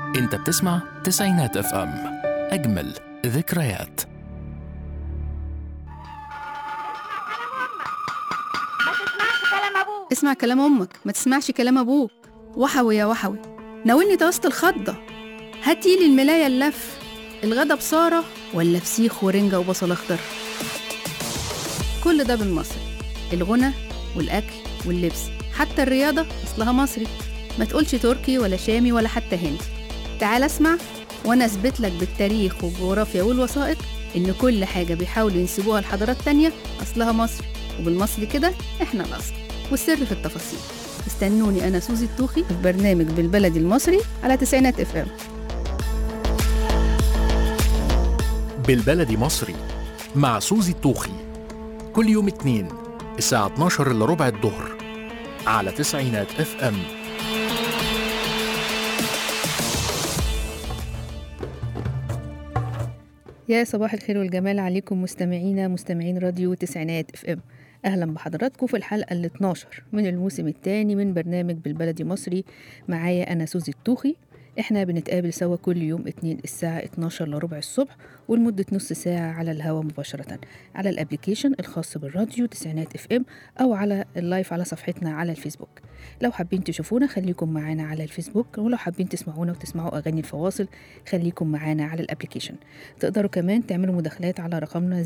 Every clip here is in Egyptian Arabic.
انت بتسمع تسعينات اف ام اجمل ذكريات اسمع كلام امك ما تسمعش كلام ابوك وحوي يا وحوي ناولني توسط الخضة هاتيلي الملاية اللف الغدا بصارة ولا فسيخ ورنجة وبصل أخضر كل ده بالمصري الغنى والأكل واللبس حتى الرياضة أصلها مصري ما تقولش تركي ولا شامي ولا حتى هندي تعال اسمع وأنا أثبت لك بالتاريخ والجغرافيا والوثائق إن كل حاجة بيحاولوا ينسبوها لحضارات تانية أصلها مصري وبالمصري كده إحنا الأصل والسر في التفاصيل استنوني أنا سوزي الطوخي في برنامج بالبلدي المصري على تسعينات اف ام بالبلدي مصري مع سوزي الطوخي كل يوم اتنين الساعة 12 إلا ربع الظهر على تسعينات اف ام يا صباح الخير والجمال عليكم مستمعينا مستمعين راديو تسعينات اف ام اهلا بحضراتكم في الحلقه ال 12 من الموسم الثاني من برنامج بالبلدي مصري معايا انا سوزي الطوخي احنا بنتقابل سوا كل يوم اتنين الساعة 12 لربع الصبح ولمدة نص ساعة على الهواء مباشرة على الابليكيشن الخاص بالراديو تسعينات اف ام او على اللايف على صفحتنا على الفيسبوك لو حابين تشوفونا خليكم معانا على الفيسبوك ولو حابين تسمعونا وتسمعوا اغاني الفواصل خليكم معانا على الابليكيشن تقدروا كمان تعملوا مداخلات على رقمنا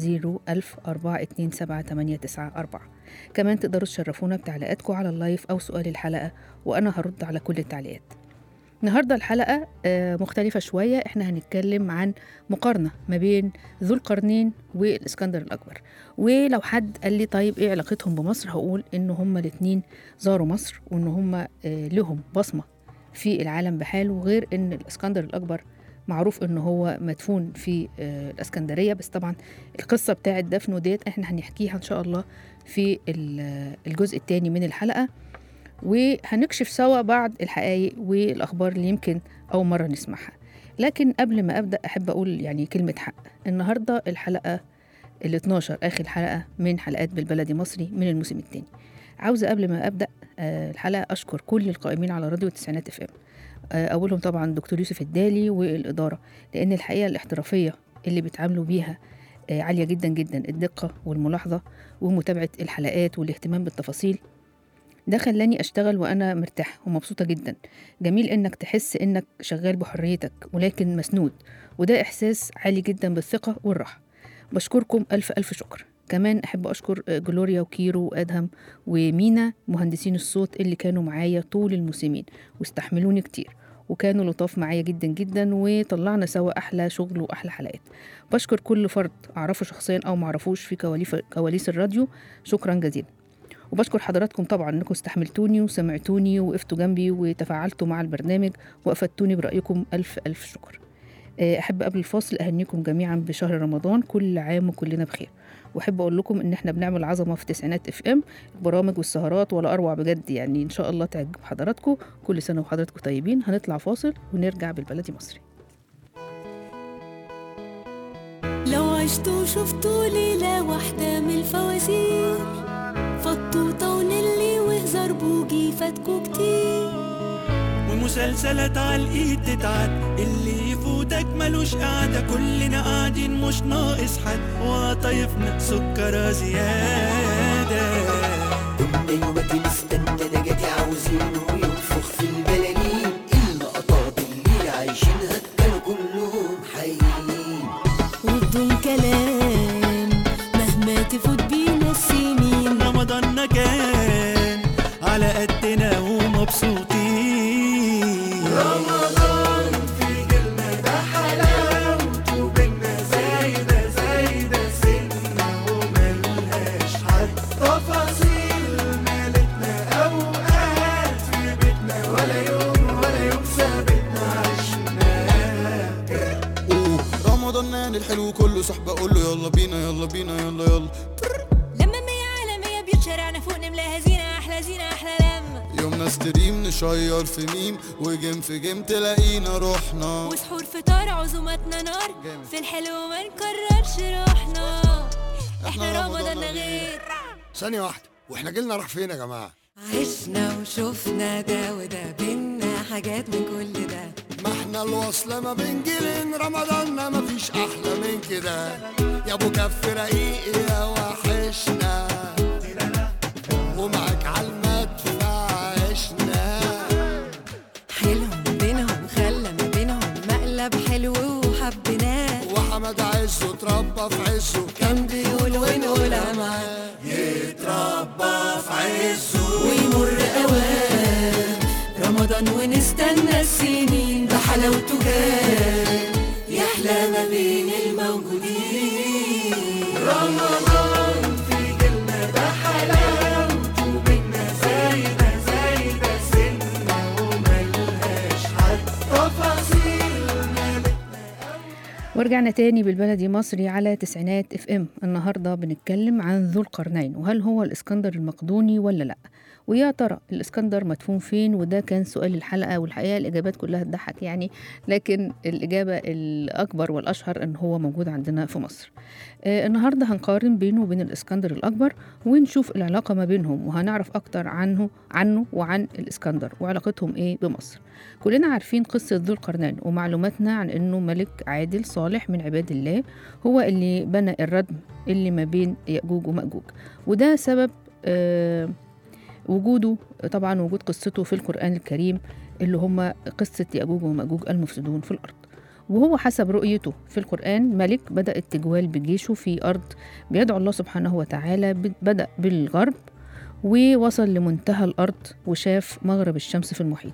010427894 كمان تقدروا تشرفونا بتعليقاتكم على اللايف أو سؤال الحلقة وأنا هرد على كل التعليقات النهاردة الحلقة آه، مختلفة شوية احنا هنتكلم عن مقارنة ما بين ذو القرنين والإسكندر الأكبر ولو حد قال لي طيب ايه علاقتهم بمصر هقول ان هما الاتنين زاروا مصر وان هما آه، لهم بصمة في العالم بحاله غير ان الإسكندر الأكبر معروف ان هو مدفون في آه، الاسكندريه بس طبعا القصه بتاعه دفنه ديت احنا هنحكيها ان شاء الله في ال- الجزء الثاني من الحلقه وهنكشف سوا بعض الحقائق والاخبار اللي يمكن اول مره نسمعها لكن قبل ما ابدا احب اقول يعني كلمه حق النهارده الحلقه ال 12 اخر حلقه من حلقات بالبلدي مصري من الموسم الثاني عاوزه قبل ما ابدا آه، الحلقه اشكر كل القائمين على راديو التسعينات اف ام آه، اولهم طبعا دكتور يوسف الدالي والاداره لان الحقيقه الاحترافيه اللي بيتعاملوا بيها آه، عاليه جدا جدا الدقه والملاحظه ومتابعه الحلقات والاهتمام بالتفاصيل ده خلاني اشتغل وانا مرتاح ومبسوطه جدا جميل انك تحس انك شغال بحريتك ولكن مسنود وده احساس عالي جدا بالثقه والراحه بشكركم الف الف شكر كمان احب اشكر آه، جلوريا وكيرو وادهم ومينا مهندسين الصوت اللي كانوا معايا طول الموسمين واستحملوني كتير وكانوا لطاف معايا جدا جدا وطلعنا سوا احلى شغل واحلى حلقات بشكر كل فرد اعرفه شخصيا او معرفوش في كواليف كواليس الراديو شكرا جزيلا وبشكر حضراتكم طبعا انكم استحملتوني وسمعتوني وقفتوا جنبي وتفاعلتوا مع البرنامج وافدتوني برايكم الف الف شكر آه، احب قبل الفاصل اهنيكم جميعا بشهر رمضان كل عام وكلنا بخير واحب اقول لكم ان احنا بنعمل عظمه في تسعينات اف ام البرامج والسهرات ولا اروع بجد يعني ان شاء الله تعجب حضراتكم كل سنه وحضراتكم طيبين هنطلع فاصل ونرجع بالبلدي مصري لو عشتوا وشفتوا ليلة واحدة من الفوازير فطوطة ونلي وهزار بوجي فاتكوا كتير ومسلسلات على الايد تتعد اللي يفوتك ملوش قعدة كلنا قاعدين مش ناقص حد وطايفنا سكر زيادة كنا يومك نستنى نجاتي عاوزينه ينفخ في البلالين اللقطات اللي عايشينها كانوا كلهم حقيقيين وبدون كلام مهما تفوت بينا السنين رمضاننا كان على قدنا ومبسوطين رمضان في جيلنا ده حلاوته بينا زايدة زايدة سنة وملهاش حد تفاصيل مالتنا أوقات في بيتنا ولا يوم ولا يوم ثابتنا عشناها رمضان الحلو كله صحبة اقول له يلا بينا يلا بينا يلا يلا لما مية على مية بيوت شارعنا فوق نملاها زينة أحلى زينة أحلى لمة يومنا ستريم نشير في ميم وجيم في جيم تلاقينا رحنا وسحور فطار عزوماتنا نار في الحلو ما نكررش روحنا احنا رمضاننا غير ثانية واحدة واحنا جيلنا راح فين يا جماعة؟ عشنا وشفنا ده وده بينا حاجات من كل ده ما احنا الوصلة ما بين جيلين رمضان ما فيش احلى من كده يا ابو كف رقيق يا وحشنا ومعك عالمدفع عشنا حيلهم بينهم خلى ما بينهم مقلب حلو وحبيناه وحمد عزه اتربى في عزه كان بيقول ونقول معاه يتربى في عزه ويمر اوان رمضان ونستنى السنين بحلاوته جاي يحلى ما بين الموجودين رمضان في جيلنا ده حلاوته بينا زايدة زايدة سنة وملهاش حد تفاصيل ورجعنا تاني بالبلدي مصري على تسعينات اف ام النهارده بنتكلم عن ذو القرنين وهل هو الاسكندر المقدوني ولا لا ويا ترى الاسكندر مدفون فين وده كان سؤال الحلقه والحقيقه الاجابات كلها تضحك يعني لكن الاجابه الاكبر والاشهر ان هو موجود عندنا في مصر آه النهارده هنقارن بينه وبين الاسكندر الاكبر ونشوف العلاقه ما بينهم وهنعرف اكتر عنه عنه وعن الاسكندر وعلاقتهم ايه بمصر كلنا عارفين قصة ذو القرنين ومعلوماتنا عن أنه ملك عادل صالح من عباد الله هو اللي بنى الردم اللي ما بين يأجوج ومأجوج وده سبب آه وجوده طبعا وجود قصته في القرآن الكريم اللي هم قصة يأجوج ومأجوج المفسدون في الأرض وهو حسب رؤيته في القرآن ملك بدأ التجوال بجيشه في أرض بيدعو الله سبحانه وتعالى بدأ بالغرب ووصل لمنتهى الأرض وشاف مغرب الشمس في المحيط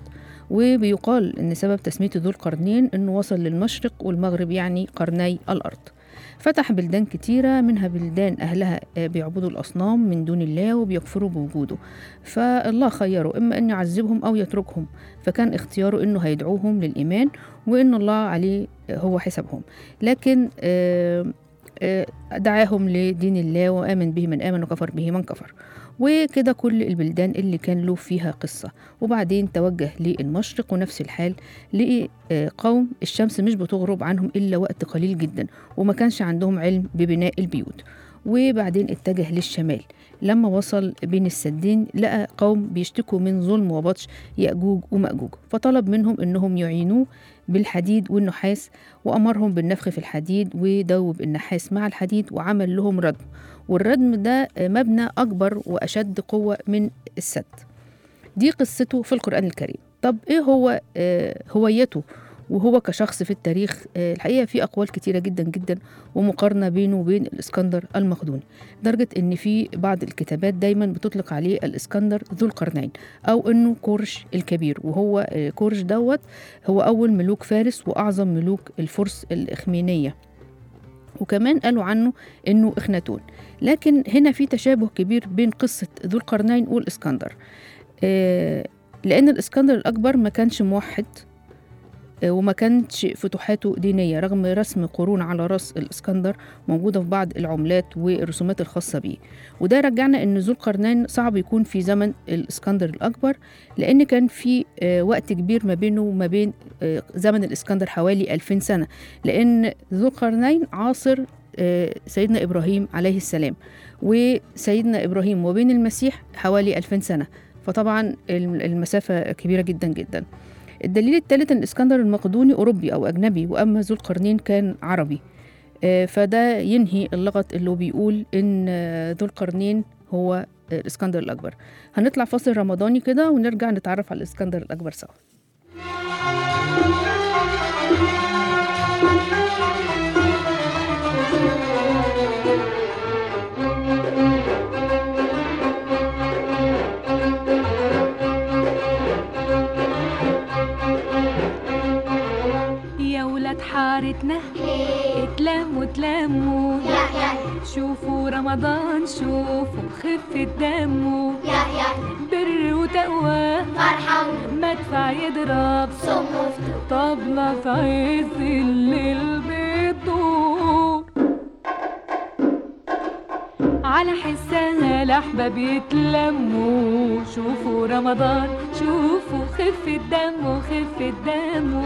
وبيقال ان سبب تسميته ذو القرنين انه وصل للمشرق والمغرب يعني قرني الارض فتح بلدان كتيرة منها بلدان أهلها آه، بيعبدوا الأصنام من دون الله وبيكفروا بوجوده فالله خيره إما أن يعذبهم أو يتركهم فكان اختياره أنه هيدعوهم للإيمان وأن الله عليه آه، هو حسابهم لكن آه، آه، دعاهم لدين الله وآمن به من آمن وكفر به من كفر وكده كل البلدان اللي كان له فيها قصة وبعدين توجه للمشرق ونفس الحال لقي آه، قوم الشمس مش بتغرب عنهم إلا وقت قليل جدا وما كانش عندهم علم ببناء البيوت وبعدين اتجه للشمال لما وصل بين السدين لقى قوم بيشتكوا من ظلم وبطش يأجوج ومأجوج فطلب منهم انهم يعينوه بالحديد والنحاس وأمرهم بالنفخ في الحديد ودوب النحاس مع الحديد وعمل لهم ردم والردم ده مبنى أكبر وأشد قوة من السد دي قصته في القرآن الكريم طب إيه هو آه، هويته وهو كشخص في التاريخ آه، الحقيقة في أقوال كتيرة جدا جدا ومقارنة بينه وبين الإسكندر المقدوني لدرجة إن في بعض الكتابات دايما بتطلق عليه الإسكندر ذو القرنين أو إنه كورش الكبير وهو آه، كورش دوت هو أول ملوك فارس وأعظم ملوك الفرس الإخمينية وكمان قالوا عنه إنه إخناتون لكن هنا في تشابه كبير بين قصة ذو القرنين والإسكندر آه، لأن الإسكندر الأكبر ما كانش موحد آه، وما كانتش فتوحاته دينية رغم رسم قرون على رأس الإسكندر موجودة في بعض العملات والرسومات الخاصة بيه وده رجعنا أن ذو القرنين صعب يكون في زمن الإسكندر الأكبر لأن كان في آه، وقت كبير ما بينه وما بين آه، زمن الإسكندر حوالي 2000 سنة لأن ذو القرنين عاصر آه، سيدنا إبراهيم عليه السلام وسيدنا إبراهيم وبين المسيح حوالي 2000 سنة فطبعا الم- المسافة كبيرة جدا جدا الدليل الثالث ان الاسكندر المقدوني اوروبي او اجنبي واما ذو القرنين كان عربي آه، فده ينهي اللغط اللي هو بيقول ان آه، ذو القرنين هو آه، الاسكندر الاكبر هنطلع فاصل رمضاني كده ونرجع نتعرف على الاسكندر الاكبر سوا يا ولاد حارتنا اتلموا اتلموا شوفوا رمضان شوفوا خفة دمه بر وتقوى مدفع يضرب طبلة في عز الليل بتدور على حسها الأحباب يتلموا شوفوا رمضان شوفوا خفة دمه خفة دمه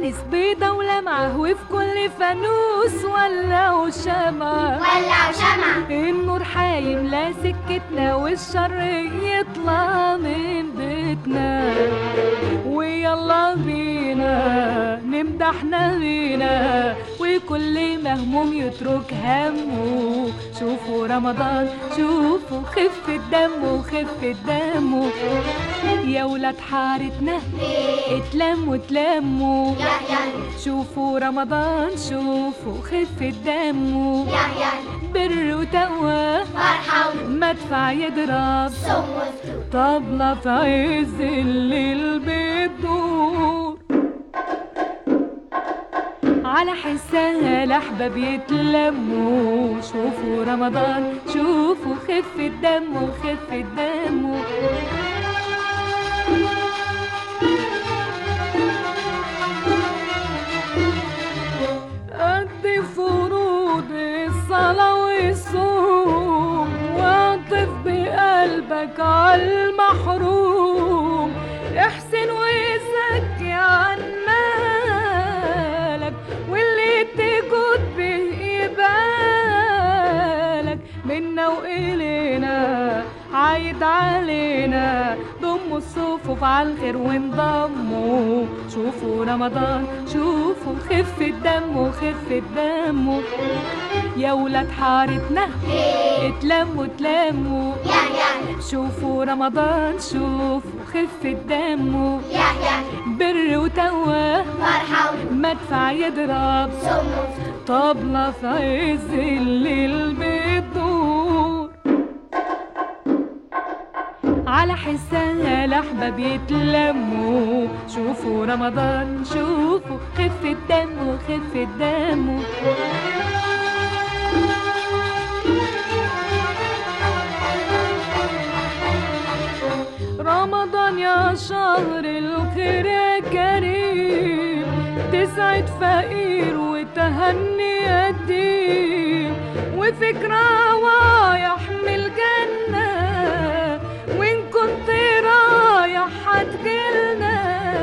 فوانيس بيضة ولمعة وفي كل فانوس ولعوا شمعة ولعوا شمعة النور حيملى سكتنا والشر يطلع من بيتنا ويلا بينا نمدح نبينا وكل مهموم يترك همه شوفوا رمضان شوفوا خفة دمه خفة دمه يا ولاد حارتنا اتلموا اتلموا شوفوا رمضان شوفوا خفة دمه بر وتقوى فرحة مدفع يضرب وصوم وفتور طبلة في عز الليل بتدور على حسها الأحباب يتلموا شوفوا رمضان شوفوا خفة دمه خفة دمه قد فروض الصلاة والصوم واعطف بقلبك عالمحروم احسن وزكي عن مالك واللي تجود به يبالك منا وإلينا عايد علينا ضموا الصفوف على الخير وانضموا شوفوا رمضان شوفوا خفة دمه خفة دمه يا ولاد حارتنا اتلموا اتلموا شوفوا رمضان شوفوا خفة دمه بر وتقوى فرحة مدفع يضرب وصوم وفتور طبلة في عز الليل بتدور على حسها الأحباب يتلموا شوفوا رمضان شوفوا خفة دمه خفة دمه رمضان يا شهر الخير يا كريم تسعد فقير وتهني يتيم وفكرة رايح من الجنة وإن كنت رايح هتجيلنا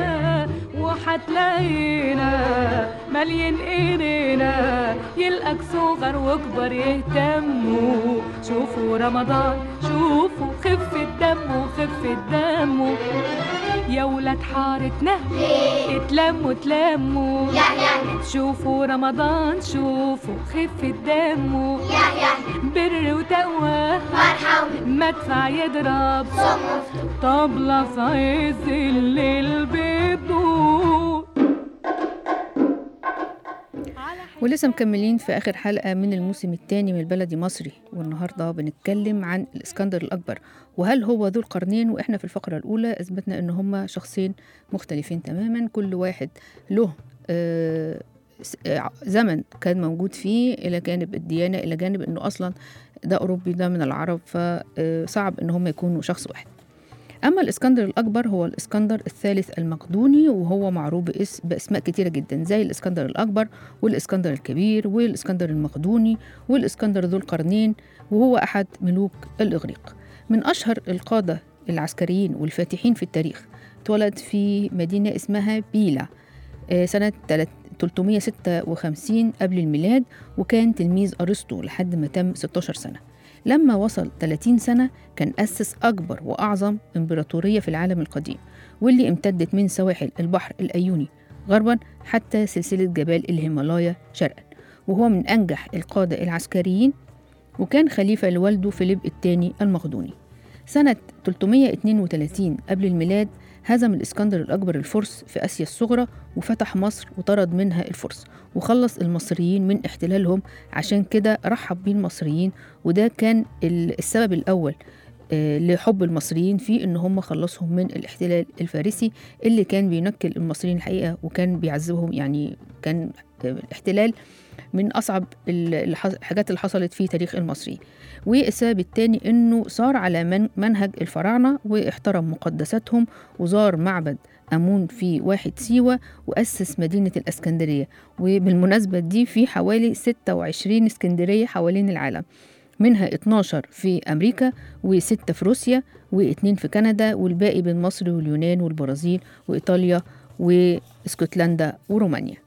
وهتلاقينا مليان ايدينا يلقاك صغر وكبر يهتموا شوفوا رمضان شوفوا خفة دمه خفة دمه يا ولاد حارتنا اتلموا اتلموا شوفوا رمضان شوفوا خفة دمه بر وتقوى فرحة مدفع يضرب وصوم وفتور طبلة في عز الليل بتدور ولسه مكملين في آخر حلقة من الموسم الثاني من البلدي مصري والنهاردة بنتكلم عن الإسكندر الأكبر وهل هو ذو القرنين وإحنا في الفقرة الأولى أثبتنا إن هما شخصين مختلفين تماما كل واحد له آه، س- آه، زمن كان موجود فيه إلى جانب الديانة إلى جانب إنه أصلا ده أوروبي ده من العرب فصعب إن هم يكونوا شخص واحد أما الإسكندر الأكبر هو الإسكندر الثالث المقدوني وهو معروف باسم بأسماء كتيرة جدا زي الإسكندر الأكبر والإسكندر الكبير والإسكندر المقدوني والإسكندر ذو القرنين وهو أحد ملوك الإغريق من أشهر القادة العسكريين والفاتحين في التاريخ اتولد في مدينة اسمها بيلا آه، سنة تلت- 356 قبل الميلاد وكان تلميذ أرسطو لحد ما تم 16 سنة لما وصل 30 سنة كان أسس أكبر وأعظم إمبراطورية في العالم القديم واللي امتدت من سواحل البحر الأيوني غربا حتى سلسلة جبال الهيمالايا شرقا وهو من أنجح القادة العسكريين وكان خليفة لوالده فيليب الثاني المقدوني سنة 332 قبل الميلاد هزم الإسكندر الأكبر الفرس في آسيا الصغرى وفتح مصر وطرد منها الفرس وخلص المصريين من احتلالهم عشان كده رحب بيه المصريين وده كان ال- السبب الأول آه، لحب المصريين فيه ان هم خلصهم من الاحتلال الفارسي اللي كان بينكل المصريين الحقيقه وكان بيعذبهم يعني كان آه، الاحتلال من اصعب ال- اللي حص- الحاجات اللي حصلت في تاريخ المصري والسبب الثاني انه صار على من منهج الفراعنه واحترم مقدساتهم وزار معبد امون في واحد سيوه واسس مدينه الاسكندريه وبالمناسبه دي في حوالي 26 اسكندريه حوالين العالم منها 12 في أمريكا وستة في روسيا واثنين في كندا والباقي بين مصر واليونان والبرازيل وإيطاليا واسكتلندا ورومانيا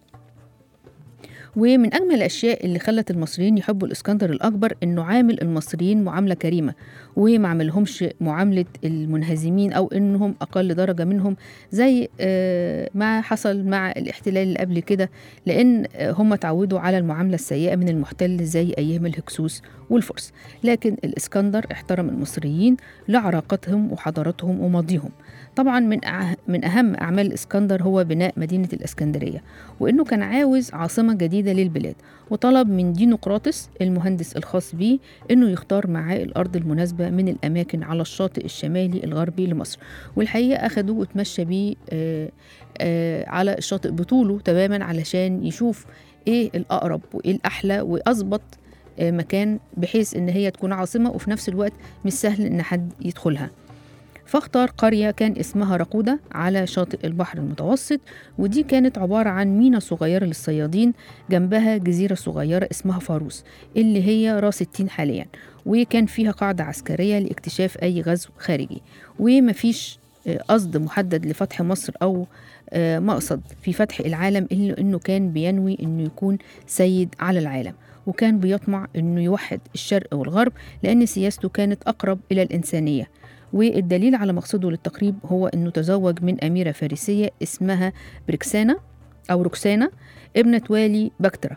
ومن أجمل الأشياء اللي خلت المصريين يحبوا الإسكندر الأكبر إنه عامل المصريين معاملة كريمة وما عملهمش معاملة المنهزمين أو إنهم أقل درجة منهم زي آه، ما حصل مع الاحتلال اللي قبل كده لأن آه، هم تعودوا على المعاملة السيئة من المحتل زي أيام الهكسوس والفرس لكن الإسكندر احترم المصريين لعراقتهم وحضارتهم وماضيهم طبعا من أع- من أهم أعمال الإسكندر هو بناء مدينة الإسكندرية وإنه كان عاوز عاصمة جديدة للبلاد وطلب من دينوقراطس المهندس الخاص بيه إنه يختار معاه الأرض المناسبة من الأماكن على الشاطئ الشمالي الغربي لمصر والحقيقة أخدوه وتمشى بيه آه، آه، على الشاطئ بطوله تماما علشان يشوف إيه الأقرب وإيه الأحلى وأظبط آه، مكان بحيث إن هي تكون عاصمة وفي نفس الوقت مش سهل إن حد يدخلها فاختار قرية كان اسمها رقودة على شاطئ البحر المتوسط ودي كانت عبارة عن مينا صغيرة للصيادين جنبها جزيرة صغيرة اسمها فاروس اللي هي راس التين حاليا وكان فيها قاعدة عسكرية لاكتشاف أي غزو خارجي ومفيش آه، قصد محدد لفتح مصر أو آه، مقصد في فتح العالم إلا إنه كان بينوي إنه يكون سيد على العالم وكان بيطمع إنه يوحد الشرق والغرب لأن سياسته كانت أقرب إلى الإنسانية والدليل على مقصده للتقريب هو أنه تزوج من أميرة فارسية اسمها بركسانا أو روكسانا ابنة والي بكترة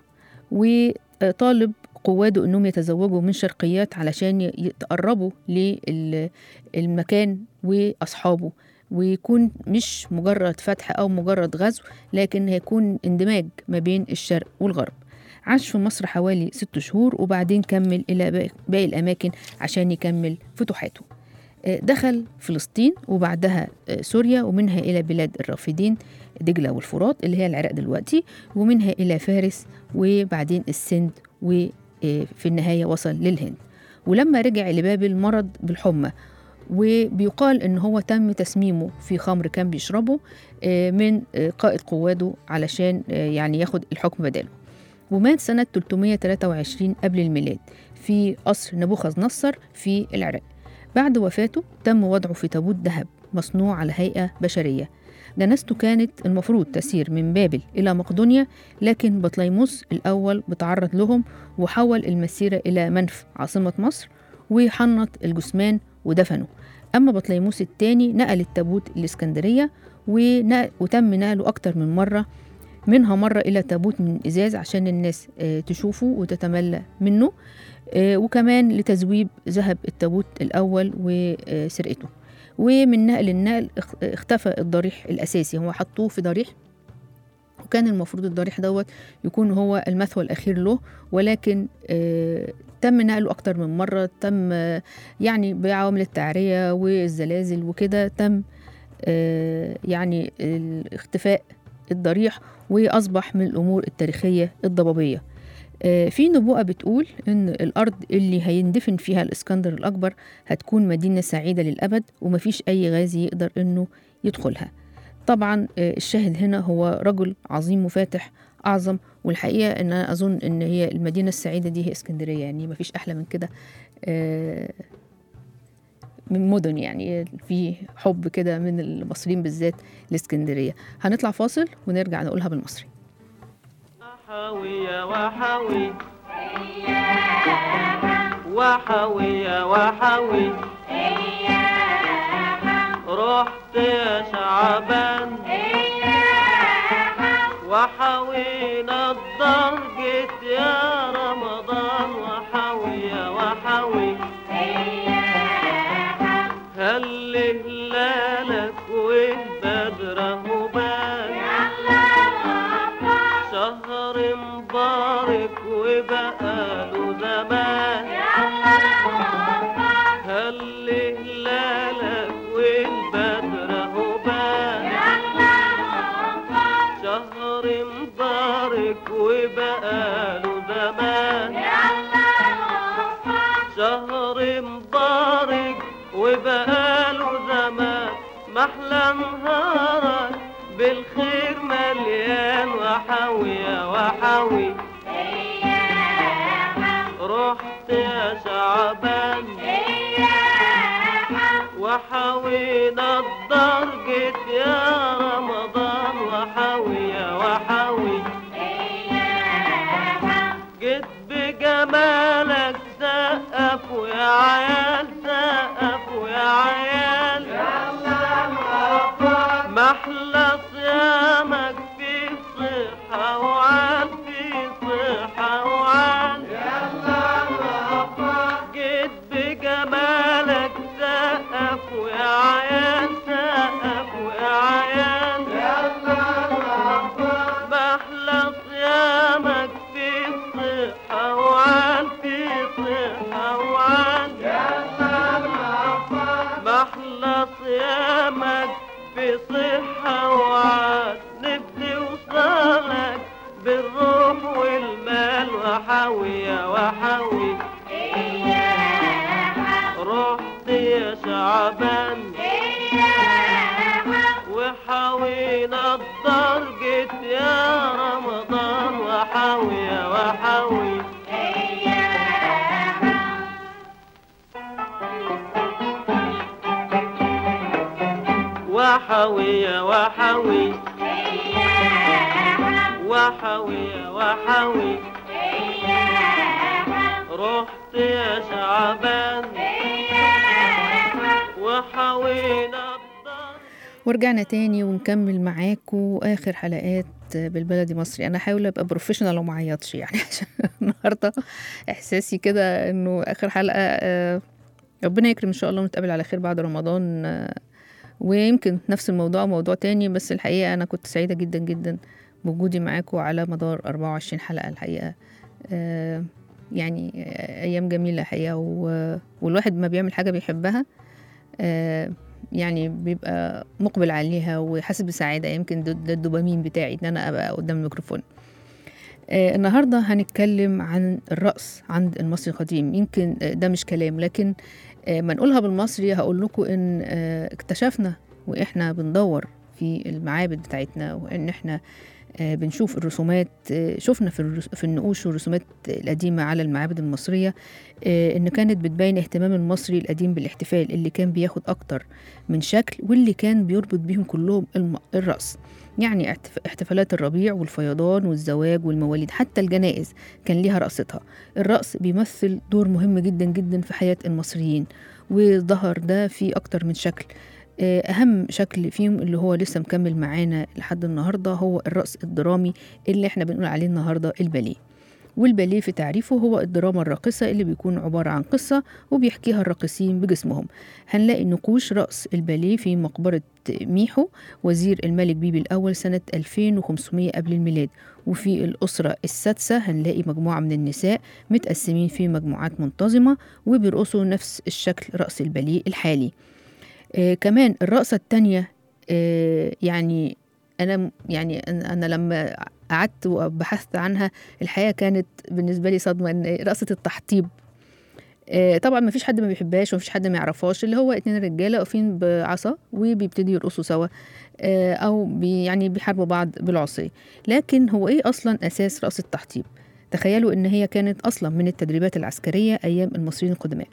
وطالب قواده أنهم يتزوجوا من شرقيات علشان ي- يتقربوا للمكان وأصحابه ويكون مش مجرد فتح أو مجرد غزو لكن هيكون اندماج ما بين الشرق والغرب عاش في مصر حوالي ست شهور وبعدين كمل إلى باقي- باقي الأماكن عشان يكمل فتوحاته آه، دخل فلسطين وبعدها آه، سوريا ومنها إلى بلاد الرافدين دجلة والفرات اللي هي العراق دلوقتي ومنها إلى فارس وبعدين السند وفي النهاية وصل للهند ولما رجع لبابل مرض بالحمى وبيقال ان هو تم تسميمه في خمر كان بيشربه آه، من آه، قائد قواده علشان آه، يعني ياخد الحكم بداله ومات سنة 323 قبل الميلاد في قصر نبوخذ نصر في العراق بعد وفاته تم وضعه في تابوت ذهب مصنوع على هيئة بشرية جنازته كانت المفروض تسير من بابل إلى مقدونيا لكن بطليموس الأول بتعرض لهم وحول المسيرة إلى منف عاصمة مصر وحنط الجثمان ودفنه أما بطليموس الثاني نقل التابوت الإسكندرية ونقل وتم نقله أكتر من مرة منها مرة إلى تابوت من إزاز عشان الناس آه، تشوفه وتتملى منه آه، وكمان لتذويب ذهب التابوت الأول وسرقته ومن نقل النقل اخ- اختفى الضريح الأساسي هو حطوه في ضريح وكان المفروض الضريح دوت يكون هو المثوى الأخير له ولكن آه، تم نقله أكتر من مرة تم آه، يعني بعوامل التعرية والزلازل وكده تم آه، يعني ال- اختفاء الضريح وأصبح من الأمور التاريخية الضبابية آه، في نبوءة بتقول إن الأرض اللي هيندفن فيها الإسكندر الأكبر هتكون مدينة سعيدة للأبد ومفيش أي غازي يقدر إنه يدخلها طبعا آه، الشاهد هنا هو رجل عظيم وفاتح أعظم والحقيقة إن أنا أظن إن هي المدينة السعيدة دي هي اسكندرية يعني مفيش أحلى من كده آه، من مدن يعني في حب كده من المصريين بالذات لاسكندرية هنطلع فاصل ونرجع نقولها بالمصري وحوي يا وحوي وحوي يا وحوي رحت يا شعبان وحوينا الدار جيت يا رمضان وحوي يا وحوي هل هلالك والبدر بان شهر مبارك وبقاله زمان هل هلالك والبدر بان شهر مبارك وبقاله زمان شهر مبارك وبقاله زمان محلى نهارك بالخير مليان وحوي يا وحوي رحت يا شعبان وحوينا الدار جيت يا رمضان واحلى صيامك في صحة وعاد نفسي وصالك بالروح والمال وحاوية وحاوي رحت يا شعبان وحاوينا الدرجة يا رمضان وحاوية وحاوي وحاوية وحاوي وحاوية وحاوي رحت يا شعبان وحاوينا ورجعنا تاني ونكمل معاكم اخر حلقات بالبلدي مصري انا هحاول ابقى بروفيشنال وما اعيطش يعني عشان النهارده احساسي كده انه اخر حلقه آه، ربنا يكرم ان شاء الله ونتقابل على خير بعد رمضان آه، ويمكن نفس الموضوع موضوع تاني بس الحقيقه انا كنت سعيده جدا جدا بوجودي معاكم على مدار 24 حلقه الحقيقه آه، يعني آه، ايام جميله الحقيقه و- والواحد ما بيعمل حاجه بيحبها آه، يعني بيبقى مقبل عليها وحاسس بسعادة يمكن ده, ده الدوبامين بتاعي إن أنا أبقى قدام الميكروفون آه النهاردة هنتكلم عن الرقص عند المصري القديم يمكن آه ده مش كلام لكن آه ما نقولها بالمصري هقول لكم إن آه اكتشفنا وإحنا بندور في المعابد بتاعتنا وإن إحنا آه بنشوف الرسومات آه شفنا في, الرس- في النقوش والرسومات القديمة على المعابد المصرية آه إن كانت بتبين اهتمام المصري القديم بالاحتفال اللي كان بياخد أكتر من شكل واللي كان بيربط بيهم كلهم الم- الرقص يعني احتف- احتفالات الربيع والفيضان والزواج والمواليد حتى الجنائز كان ليها رقصتها الرقص بيمثل دور مهم جدا جدا في حياة المصريين وظهر ده في أكتر من شكل آه، أهم شكل فيهم اللي هو لسه مكمل معانا لحد النهاردة هو الرقص الدرامي اللي احنا بنقول عليه النهاردة الباليه والباليه في تعريفه هو الدراما الراقصة اللي بيكون عبارة عن قصة وبيحكيها الراقصين بجسمهم هنلاقي نقوش رقص الباليه في مقبرة ميحو وزير الملك بيبي الأول سنة 2500 قبل الميلاد وفي الأسرة السادسة هنلاقي مجموعة من النساء متقسمين في مجموعات منتظمة وبيرقصوا نفس الشكل رقص الباليه الحالي آه كمان الرقصة التانية آه يعني أنا يعني أنا أنا لما قعدت وبحثت عنها الحقيقة كانت بالنسبة لي صدمة إن رقصة التحطيب آه، طبعا ما فيش حد ما بيحبهاش وما فيش حد ما يعرفهاش اللي هو اتنين رجاله واقفين بعصا وبيبتدوا يرقصوا سوا آه، او بي يعني بيحاربوا بعض بالعصي لكن هو ايه اصلا اساس رقص التحطيب تخيلوا ان هي كانت اصلا من التدريبات العسكريه ايام المصريين القدماء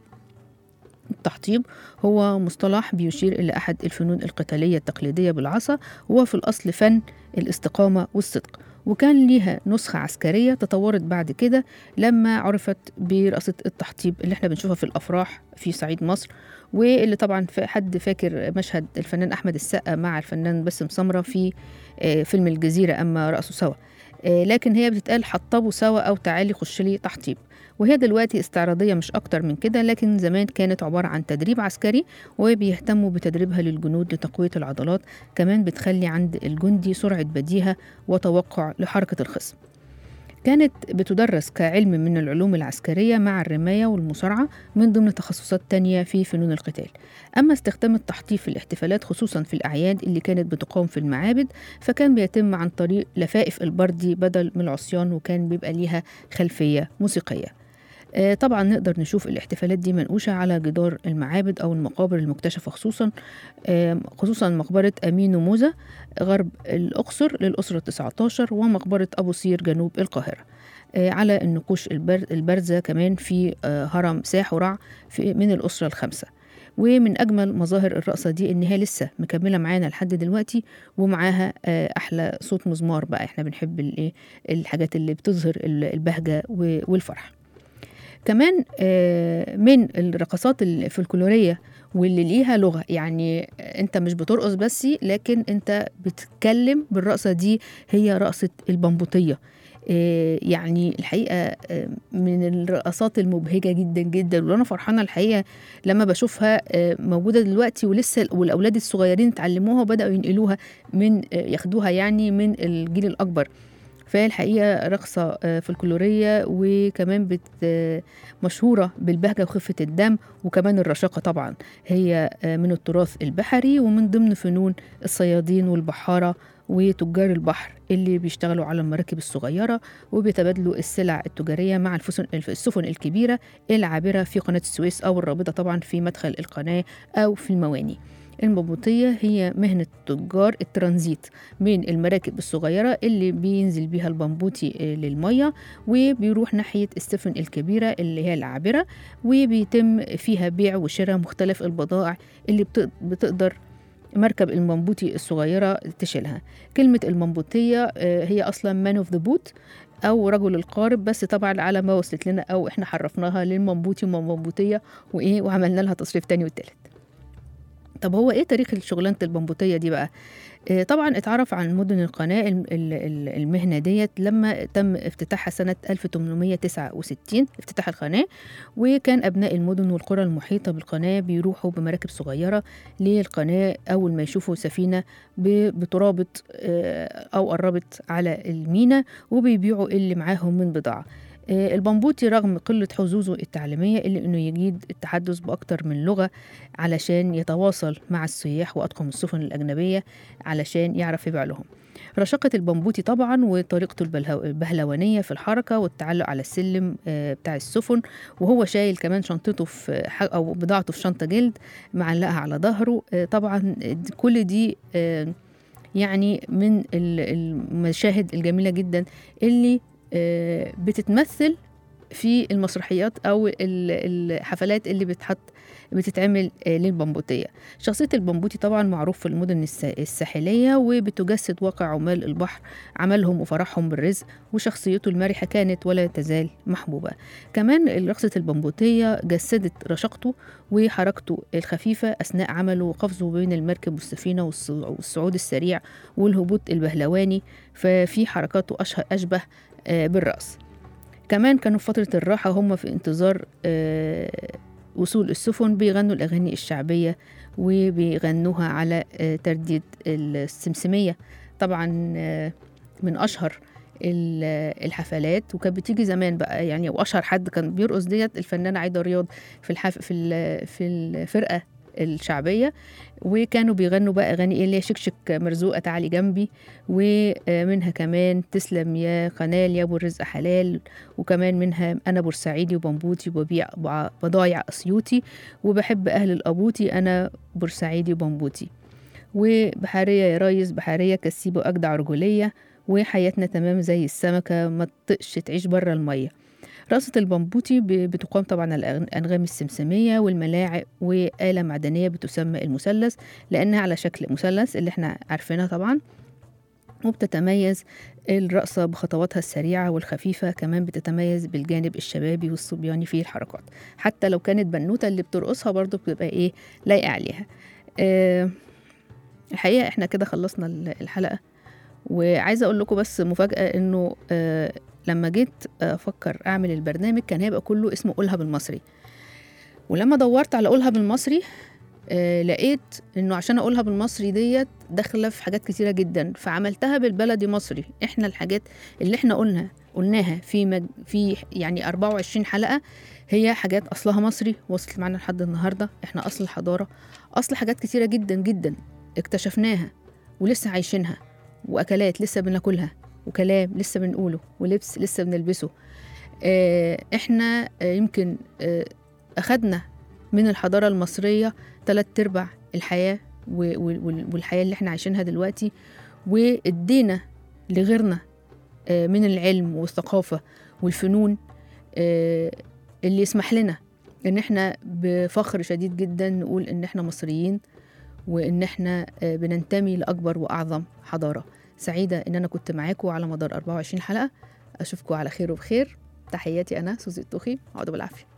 التحطيب هو مصطلح بيشير إلى أحد الفنون القتالية التقليدية بالعصا وهو في الأصل فن الاستقامة والصدق وكان ليها نسخة عسكرية تطورت بعد كده لما عرفت برقصة التحطيب اللي احنا بنشوفها في الأفراح في صعيد مصر واللي طبعا في حد فاكر مشهد الفنان أحمد السقا مع الفنان باسم سمرة في آه، فيلم الجزيرة أما رقصوا سوا آه، لكن هي بتتقال حطبوا سوا أو تعالي خش لي تحطيب وهي دلوقتي استعراضية مش أكتر من كده لكن زمان كانت عبارة عن تدريب عسكري وبيهتموا بتدريبها للجنود لتقوية العضلات كمان بتخلي عند الجندي سرعة بديهة وتوقع لحركة الخصم كانت بتدرس كعلم من العلوم العسكرية مع الرماية والمصارعة من ضمن تخصصات تانية في فنون القتال أما استخدام التحطيب في الاحتفالات خصوصا في الأعياد اللي كانت بتقام في المعابد فكان بيتم عن طريق لفائف البردي بدل من العصيان وكان بيبقى ليها خلفية موسيقية آه، طبعا نقدر نشوف الاحتفالات دي منقوشة على جدار المعابد أو المقابر المكتشفة خصوصا آه، خصوصا مقبرة أمين وموزة غرب الأقصر للأسرة 19 ومقبرة أبو سير جنوب القاهرة آه، على النقوش البر- البارزة كمان في آه، هرم ساحورع في من الأسرة الخامسة ومن أجمل مظاهر الرقصة دي إن هي لسه مكملة معانا لحد دلوقتي ومعاها آه، أحلى صوت مزمار بقى إحنا بنحب الإيه الحاجات اللي بتظهر ال- البهجة و- والفرح كمان آه، من الرقصات الفلكلورية واللي ليها لغة يعني انت مش بترقص بس لكن انت بتتكلم بالرقصة دي هي رقصة البمبوطية آه، يعني الحقيقة آه، من الرقصات المبهجة جدا جدا وانا فرحانة الحقيقة لما بشوفها آه، موجودة دلوقتي ولسه والأولاد الصغيرين اتعلموها وبدأوا ينقلوها من آه، ياخدوها يعني من الجيل الأكبر فالحقيقة رقصة آه، فلكلورية وكمان بت آه، مشهورة بالبهجة وخفة الدم وكمان الرشاقة طبعا هي آه، من التراث البحري ومن ضمن فنون الصيادين والبحارة وتجار البحر اللي بيشتغلوا على المراكب الصغيرة وبيتبادلوا السلع التجارية مع الفسن السفن الكبيرة العابرة في قناة السويس أو الرابطة طبعا في مدخل القناة أو في المواني المبوطية هي مهنة تجار الترانزيت من المراكب الصغيرة اللي بينزل بيها البمبوتي آه، للمية وبيروح ناحية السفن الكبيرة اللي هي العابرة وبيتم فيها بيع وشراء مختلف البضائع اللي بت- بتقدر مركب المنبوطي الصغيرة تشيلها كلمة المنبوطية آه، هي أصلا مان اوف ذا بوت أو رجل القارب بس طبعا على ما وصلت لنا أو إحنا حرفناها للمنبوطي ومنبوطية وإيه وعملنا لها تصريف تاني وتالت طب هو ايه تاريخ شغلانه البمبوطيه دي بقى آه، طبعا اتعرف عن مدن القناه الم- ال- ال- المهنه ديت لما تم افتتاحها سنه 1869 افتتاح القناه وكان ابناء المدن والقرى المحيطه بالقناه بيروحوا بمراكب صغيره للقناه اول ما يشوفوا سفينه ب- بترابط آه، او قربت على المينا وبيبيعوا اللي معاهم من بضاعه آه، البمبوطي رغم قلة حظوظه التعليمية إلا إنه يجيد التحدث بأكتر من لغة علشان يتواصل مع السياح وأطقم السفن الأجنبية علشان يعرف يبيع لهم رشاقة البمبوطي طبعا وطريقته البلهو- البهلوانية في الحركة والتعلق على السلم آه، بتاع السفن وهو شايل كمان شنطته في ح- أو بضاعته في شنطة جلد معلقها على ظهره آه، طبعا كل دي آه، يعني من ال- المشاهد الجميلة جدا اللي آه، بتتمثل في المسرحيات او ال- الحفلات اللي بتحط بتتعمل آه، للبمبوطيه شخصيه البمبوطي طبعا معروف في المدن الس- الساحليه وبتجسد واقع عمال البحر عملهم وفرحهم بالرزق وشخصيته المرحه كانت ولا تزال محبوبه كمان رقصه البمبوطيه جسدت رشاقته وحركته الخفيفه اثناء عمله وقفزه بين المركب والسفينه والص- والصعود السريع والهبوط البهلواني ففي حركاته أشه- اشبه آه، بالرقص كمان كانوا في فترة الراحة هم في انتظار آه، وصول السفن بيغنوا الأغاني الشعبية وبيغنوها على آه، ترديد السمسمية طبعا آه، من أشهر ال- الحفلات وكانت بتيجي زمان بقى يعني واشهر حد كان بيرقص ديت الفنانه عايده رياض في الحف في ال- في الفرقه الشعبيه وكانوا بيغنوا بقى اغاني ايه اللي هي شكشك مرزوقه تعالي جنبي ومنها كمان تسلم يا قنال يا ابو الرزق حلال وكمان منها انا بورسعيدي وبنبوتي وببيع بع- بضايع اسيوطي وبحب اهل الابوطي انا بورسعيدي وبنبوتي وبحاريه يا ريس بحاريه كسيبه اجدع رجوليه وحياتنا تمام زي السمكه ما تطقش تعيش بره الميه رقصة البمبوتي ب- بتقام طبعا على الأنغام السمسمية والملاعق وآلة معدنية بتسمى المثلث لأنها على شكل مثلث اللي احنا عارفينها طبعا وبتتميز الرقصة بخطواتها السريعة والخفيفة كمان بتتميز بالجانب الشبابي والصبياني في الحركات حتى لو كانت بنوتة اللي بترقصها برضو بتبقى ايه لايقة عليها أه الحقيقة احنا كده خلصنا ال- الحلقة وعايزة اقول لكم بس مفاجأة انه أه لما جيت افكر اعمل البرنامج كان هيبقى كله اسمه قولها بالمصري ولما دورت على قولها بالمصري آه لقيت انه عشان اقولها بالمصري ديت داخله في حاجات كتيره جدا فعملتها بالبلدي مصري احنا الحاجات اللي احنا قلنا قلناها في مج... في يعني 24 حلقه هي حاجات اصلها مصري وصلت معانا لحد النهارده احنا اصل الحضاره اصل حاجات كتيره جدا جدا اكتشفناها ولسه عايشينها واكلات لسه بناكلها وكلام لسه بنقوله ولبس لسه بنلبسه آه احنا آه يمكن آه اخدنا من الحضاره المصريه تلات ارباع الحياه و- وال- والحياه اللي احنا عايشينها دلوقتي وادينا لغيرنا آه، من العلم والثقافه والفنون آه، اللي يسمح لنا ان احنا بفخر شديد جدا نقول ان احنا مصريين وان احنا آه، بننتمي لاكبر واعظم حضاره سعيده ان انا كنت معاكم على مدار 24 حلقه اشوفكم على خير وبخير تحياتي انا سوزي الطوخي اقعدوا بالعافيه